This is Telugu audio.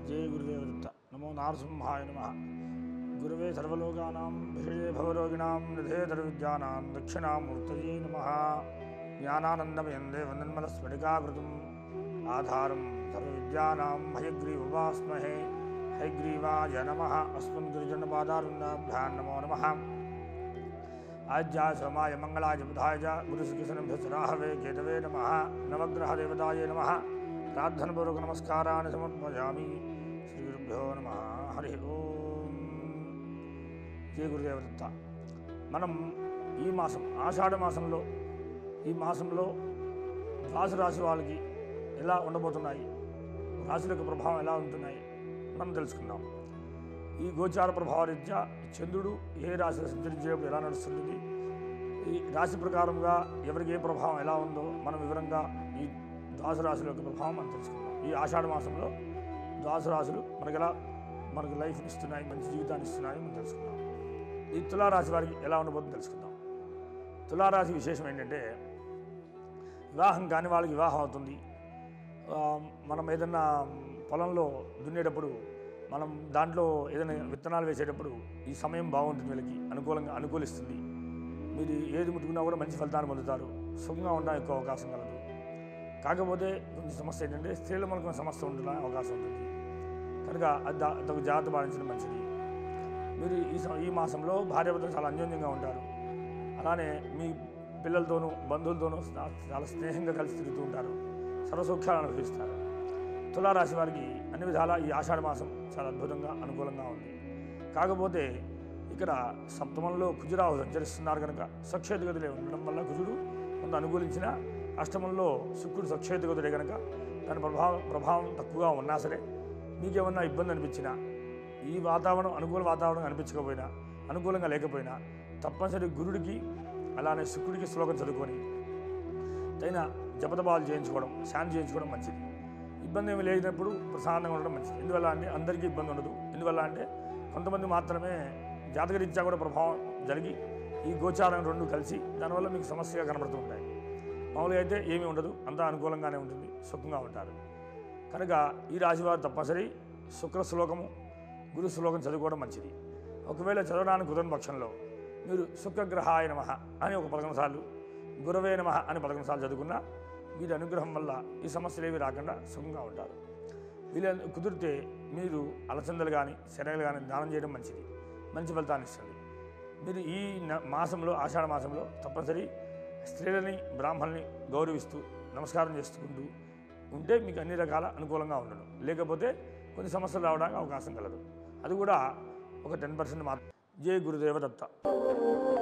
జయ గురుదేవదత్త నమో నారసింహాయ నమ గురువే సర్వలోకానాం విషయే భవరోగిణాం నిధేధర విద్యానాం దక్షిణామూర్తయే నమ జ్ఞానానందమయం దేవన్మలస్ఫటికాకృతం ఆధారం సర్వవిద్యానాం హయగ్రీవవాస్మహే హయగ్రీవాయ నమ అస్మన్ గిరిజనపాదారుణాభ్యాం నమో నమ ఆజ్యాయ సోమాయ మంగళాయ బుధాయ చ గురుశ్రీకృష్ణభ్యసరాహవే కేతవే నమ నవగ్రహదేవతాయ నమ ప్రార్థనపూర్వక నమస్కారాన్ని సమర్పయామి శ్రీ గురుభ్యో నమ హరి ఓం జయ గురుదేవదత్త మనం ఈ మాసం ఆషాఢ మాసంలో ఈ మాసంలో ద్వాస రాశి వాళ్ళకి ఎలా ఉండబోతున్నాయి రాశుల యొక్క ప్రభావం ఎలా ఉంటున్నాయి మనం తెలుసుకుందాం ఈ గోచార ప్రభావరీత్యా చంద్రుడు ఏ రాశిలో సంచరించేటప్పుడు ఎలా నడుస్తుంది ఈ రాశి ప్రకారంగా ఎవరికి ఏ ప్రభావం ఎలా ఉందో మనం వివరంగా ఈ ద్వాస రాశుల యొక్క ప్రభావం మనం తెలుసుకుందాం ఈ ఆషాఢ మాసంలో ద్వాస రాశులు మనకి ఎలా మనకు లైఫ్ని ఇస్తున్నాయి మంచి జీవితాన్ని ఇస్తున్నాయి మనం తెలుసుకుందాం ఈ తులారాశి వారికి ఎలా ఉండబోతుందో తెలుసుకుందాం తులారాశి విశేషం ఏంటంటే వివాహం కాని వాళ్ళకి వివాహం అవుతుంది ఆ, మనం ఏదన్నా పొలంలో దున్నేటప్పుడు మనం దాంట్లో ఏదైనా విత్తనాలు వేసేటప్పుడు ఈ సమయం బాగుంటుంది వీళ్ళకి అనుకూలంగా అనుకూలిస్తుంది మీరు ఏది ముట్టుకున్నా కూడా మంచి ఫలితాన్ని పొందుతారు సుఖంగా ఉండడానికి ఎక్కువ అవకాశం కలదు కాకపోతే కొంచెం సమస్య ఏంటంటే స్త్రీల మనకు సమస్య ఉండడానికి అవకాశం ఉంటుంది కనుక అది దా- అదొక జాగ్రత్త పాటించడం మంచిది మీరు ఈ సమ- ఈ మాసంలో భార్యాభర్తలు చాలా అన్యోన్యంగా ఉంటారు అలానే మీ పిల్లలతోనూ బంధువులతోనూ స్నా- చాలా స్నేహంగా కలిసి తిరుగుతూ ఉంటారు సర్వసౌఖ్యాలను అనుభవిస్తారు తులారాశి వారికి అన్ని విధాలా ఈ ఆషాఢ మాసం చాలా అద్భుతంగా అనుకూలంగా ఉంది కాకపోతే ఇక్కడ సప్తమంలో కుజురాహు సంచరిస్తున్నారు కనుక సక్షేతుగతులే ఉండడం వల్ల కుజుడు కొంత అనుకూలించిన అష్టమంలో శుక్రుడు సక్షేతుగతుడే కనుక దాని ప్రభావం ప్రభావం తక్కువగా ఉన్నా సరే మీకేమన్నా ఇబ్బంది అనిపించినా ఈ వాతావరణం అనుకూల వాతావరణం అనిపించకపోయినా అనుకూలంగా లేకపోయినా తప్పనిసరి గురుడికి అలానే శుక్రుడికి శ్లోకం చదువుకొని తగిన జపతపాలు చేయించుకోవడం శాంతి చేయించుకోవడం మంచిది ఇబ్బంది ఏమి లేనప్పుడు ప్రశాంతంగా ఉండడం మంచిది ఎందువల్ల అంటే అందరికీ ఇబ్బంది ఉండదు ఎందువల్ల అంటే కొంతమంది మాత్రమే జాతకరీత్యా కూడా ప్రభావం జరిగి ఈ గోచారం రెండు కలిసి దానివల్ల మీకు సమస్యగా కనబడుతూ ఉంటాయి మామూలుగా అయితే ఏమీ ఉండదు అంతా అనుకూలంగానే ఉంటుంది సుఖంగా ఉంటారు కనుక ఈ రాశివారు తప్పనిసరి శుక్ర శ్లోకము గురు శ్లోకం చదువుకోవడం మంచిది ఒకవేళ చదవడానికి కుదరని పక్షంలో మీరు శుక్రగ్రహాయ నమ అని ఒక పదకొండు సార్లు గురవే నమ అని పదకొండు సార్లు చదువుకున్నా వీరి అనుగ్రహం వల్ల ఈ సమస్యలు ఏవి రాకుండా సుఖంగా ఉంటారు వీళ్ళ కుదిరితే మీరు అలసందలు కానీ శనగలు కానీ దానం చేయడం మంచిది మంచి ఫలితాన్ని ఇస్తుంది మీరు ఈ న- మాసంలో ఆషాఢ మాసంలో తప్పనిసరి స్త్రీలని బ్రాహ్మణుల్ని గౌరవిస్తూ నమస్కారం చేసుకుంటూ ఉంటే మీకు అన్ని రకాల అనుకూలంగా ఉండదు లేకపోతే కొన్ని సమస్యలు రావడానికి అవకాశం కలదు అది కూడా ఒక టెన్ పర్సెంట్ మాత్రం జై గురుదేవ దత్త